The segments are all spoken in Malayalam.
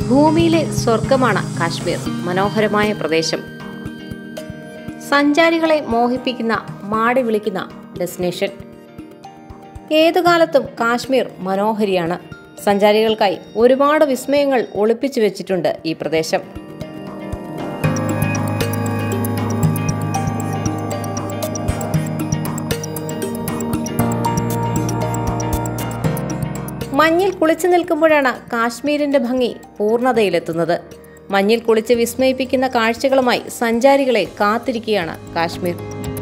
ഭൂമിയിലെ സ്വർഗമാണ് കാശ്മീർ മനോഹരമായ പ്രദേശം സഞ്ചാരികളെ മോഹിപ്പിക്കുന്ന മാടി വിളിക്കുന്ന ഡെസ്റ്റിനേഷൻ ഏതുകാലത്തും കാശ്മീർ മനോഹരിയാണ് സഞ്ചാരികൾക്കായി ഒരുപാട് വിസ്മയങ്ങൾ ഒളിപ്പിച്ചു വെച്ചിട്ടുണ്ട് ഈ പ്രദേശം മഞ്ഞിൽ കുളിച്ചു നിൽക്കുമ്പോഴാണ് കാശ്മീരിന്റെ ഭംഗി പൂർണ്ണതയിലെത്തുന്നത് മഞ്ഞിൽ കുളിച്ച് വിസ്മയിപ്പിക്കുന്ന കാഴ്ചകളുമായി സഞ്ചാരികളെ കാത്തിരിക്കുകയാണ് കാശ്മീർ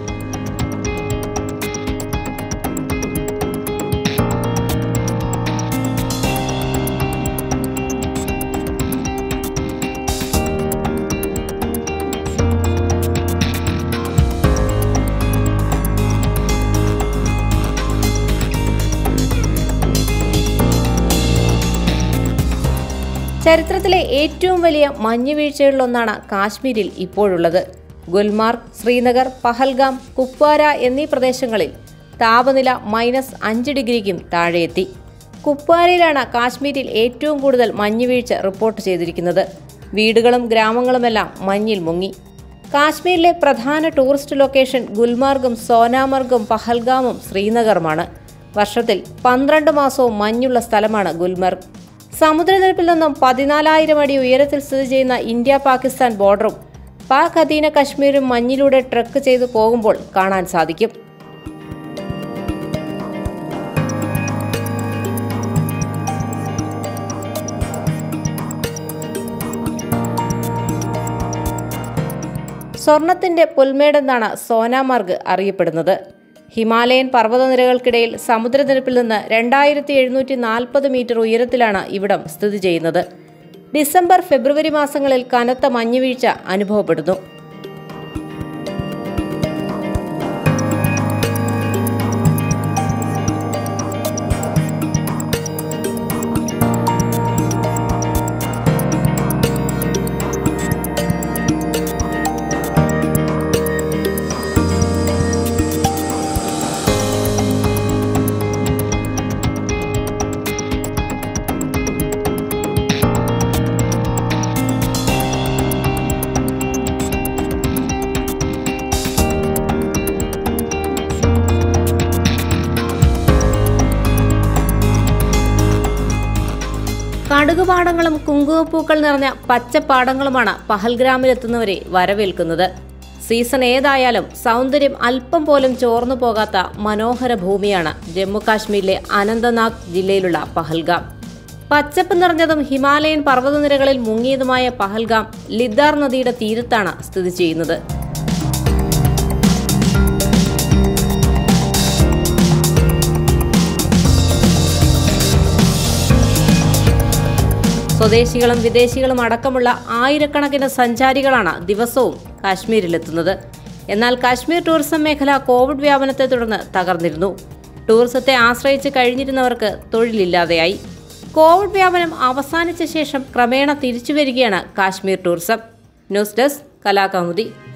ചരിത്രത്തിലെ ഏറ്റവും വലിയ മഞ്ഞുവീഴ്ചകളിലൊന്നാണ് കാശ്മീരിൽ ഇപ്പോഴുള്ളത് ഗുൽമാർഗ് ശ്രീനഗർ പഹൽഗാം കുപ്വാര എന്നീ പ്രദേശങ്ങളിൽ താപനില മൈനസ് അഞ്ച് ഡിഗ്രിക്കും താഴെയെത്തി കുപ്വാരയിലാണ് കാശ്മീരിൽ ഏറ്റവും കൂടുതൽ മഞ്ഞുവീഴ്ച റിപ്പോർട്ട് ചെയ്തിരിക്കുന്നത് വീടുകളും ഗ്രാമങ്ങളുമെല്ലാം മഞ്ഞിൽ മുങ്ങി കാശ്മീരിലെ പ്രധാന ടൂറിസ്റ്റ് ലൊക്കേഷൻ ഗുൽമാർഗും സോനാമർഗും പഹൽഗാമും ശ്രീനഗറുമാണ് വർഷത്തിൽ പന്ത്രണ്ട് മാസവും മഞ്ഞുള്ള സ്ഥലമാണ് ഗുൽമർഗ് സമുദ്രനിരപ്പിൽ നിന്നും പതിനാലായിരം അടി ഉയരത്തിൽ സ്ഥിതി ചെയ്യുന്ന ഇന്ത്യ പാകിസ്ഥാൻ ബോർഡറും പാക് അധീന കശ്മീരും മഞ്ഞിലൂടെ ട്രക്ക് ചെയ്തു പോകുമ്പോൾ കാണാൻ സാധിക്കും സ്വർണത്തിന്റെ പുൽമേടെന്നാണ് സോനാമാർഗ് അറിയപ്പെടുന്നത് ഹിമാലയൻ പർവ്വതനിരകൾക്കിടയിൽ സമുദ്രനിരപ്പിൽ നിന്ന് രണ്ടായിരത്തി എഴുന്നൂറ്റി നാൽപ്പത് മീറ്റർ ഉയരത്തിലാണ് ഇവിടം സ്ഥിതി ചെയ്യുന്നത് ഡിസംബർ ഫെബ്രുവരി മാസങ്ങളിൽ കനത്ത മഞ്ഞുവീഴ്ച അനുഭവപ്പെടുന്നു കടുകുപാടങ്ങളും കുങ്കുമപ്പൂക്കൾ നിറഞ്ഞ പച്ചപ്പാടങ്ങളുമാണ് പഹൽഗ്രാമിലെത്തുന്നവരെ വരവേൽക്കുന്നത് സീസൺ ഏതായാലും സൗന്ദര്യം അല്പം പോലും ചോർന്നു പോകാത്ത മനോഹര ഭൂമിയാണ് ജമ്മു കാശ്മീരിലെ അനന്തനാഗ് ജില്ലയിലുള്ള പഹൽഗാം പച്ചപ്പ് നിറഞ്ഞതും ഹിമാലയൻ പർവ്വതനിരകളിൽ മുങ്ങിയതുമായ പഹൽഗാം ലിദ്ദാർ നദിയുടെ തീരത്താണ് സ്ഥിതി ചെയ്യുന്നത് സ്വദേശികളും വിദേശികളും അടക്കമുള്ള ആയിരക്കണക്കിന് സഞ്ചാരികളാണ് ദിവസവും കാശ്മീരിലെത്തുന്നത് എന്നാൽ കാശ്മീർ ടൂറിസം മേഖല കോവിഡ് വ്യാപനത്തെ തുടർന്ന് തകർന്നിരുന്നു ടൂറിസത്തെ ആശ്രയിച്ച് കഴിഞ്ഞിരുന്നവർക്ക് തൊഴിലില്ലാതെയായി കോവിഡ് വ്യാപനം അവസാനിച്ച ശേഷം ക്രമേണ തിരിച്ചുവരികയാണ് Kashmir tourism news desk Kalakaumudi